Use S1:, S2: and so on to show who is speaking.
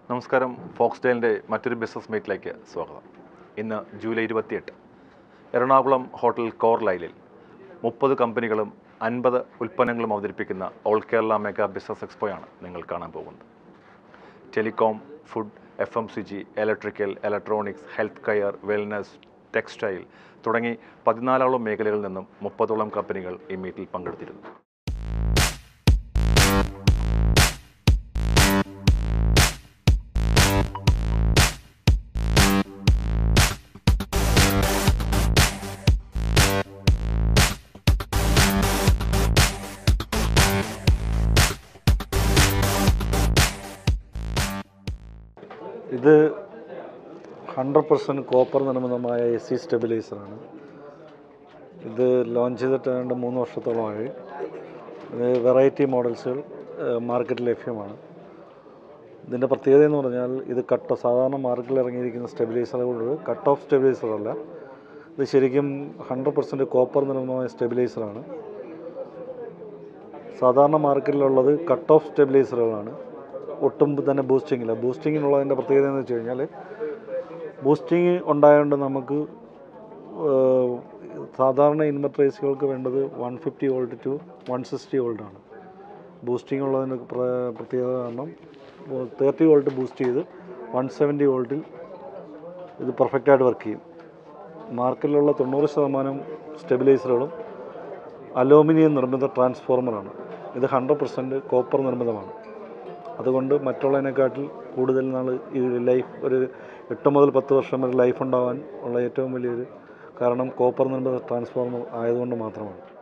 S1: നമസ്കാരം ഫോക്സ് ഡേലിൻ്റെ മറ്റൊരു ബിസിനസ് മീറ്റിലേക്ക് സ്വാഗതം ഇന്ന് ജൂലൈ ഇരുപത്തിയെട്ട് എറണാകുളം ഹോട്ടൽ കോർ ലൈലിൽ മുപ്പത് കമ്പനികളും അൻപത് ഉൽപ്പന്നങ്ങളും അവതരിപ്പിക്കുന്ന ഓൾ കേരള മെഗാ ബിസിനസ് എക്സ്പോയാണ് നിങ്ങൾ കാണാൻ പോകുന്നത് telecom food F M C G electrical electronics health care wellness textile തുടങ്ങി പതിനാലോളം മേഖലകളിൽ നിന്നും മുപ്പതോളം കമ്പനികൾ ഈ മീറ്റിൽ പങ്കെടുത്തിരുന്നു
S2: ഇത് ഹൺഡ്രഡ് പെർസെൻറ്റ് കോപ്പർ നിർമ്മിതമായ എ സി സ്റ്റെബിലൈസറാണ് ഇത് ലോഞ്ച് ചെയ്തിട്ട് ഏതാണ്ട് മൂന്ന് വർഷത്തോളമായി ഇത് വെറൈറ്റി മോഡൽസുകൾ മാർക്കറ്റിൽ ലഭ്യമാണ് ഇതിൻ്റെ പ്രത്യേകത എന്ന് പറഞ്ഞാൽ ഇത് കട്ട് സാധാരണ മാർക്കറ്റിൽ ഇറങ്ങിയിരിക്കുന്ന സ്റ്റെബിലൈസറുകൾ കട്ട് ഓഫ് സ്റ്റെബിലൈസർ അല്ല ഇത് ശരിക്കും ഹൺഡ്രഡ് പെർസെൻറ്റ് കോപ്പർ നിർമ്മിതമായ സ്റ്റെബിലൈസറാണ് സാധാരണ മാർക്കറ്റിലുള്ളത് കട്ട് ഓഫ് സ്റ്റെബിലൈസറുകളാണ് ഒട്ടും തന്നെ ബൂസ്റ്റിംഗ് ഇല്ല ബൂസ്റ്റിങ്ങിനുള്ളതിൻ്റെ പ്രത്യേകത എന്ന് വെച്ച് കഴിഞ്ഞാൽ ബൂസ്റ്റിംഗ് ഉണ്ടായതുകൊണ്ട് നമുക്ക് ഏഹ്, സാധാരണ ഇൻവെർട്ടർ എ സികൾക്ക് വേണ്ടത് one fifty volt to one sixty വോൾട്ടാണ് ബൂസ്റ്റിംഗ് ഉള്ളതിന് പ്ര- പ്രത്യേകത കാരണം തേർട്ടി വോൾട്ട് ബൂസ്റ്റ് ചെയ്ത് വൺ സെവൻറ്റി വോൾട്ടിൽ ഇത് പെർഫെക്റ്റായിട്ട് വർക്ക് ചെയ്യും മാർക്കറ്റിലുള്ള തൊണ്ണൂറ് ശതമാനം സ്റ്റെബിലൈസറുകളും അലൂമിനിയം നിർമ്മിത ട്രാൻസ്ഫോർമറാണ് ഇത് ഹൺഡ്രഡ് പെർസെൻറ്റ് കോപ്പർ നിർമ്മിതമാണ് അതുകൊണ്ട് മറ്റുള്ളതിനെക്കാട്ടിൽ കൂടുതൽ നാൾ ഈ ലൈഫ് ഒരു എട്ട് മുതൽ പത്ത് വർഷം വരെ ലൈഫ് ഉണ്ടാവാൻ ഉള്ള ഏറ്റവും വലിയൊരു കാരണം കോപ്പർ നിർമ്മിത ട്രാൻസ്ഫോർമർ ആയതുകൊണ്ട് മാത്രമാണ്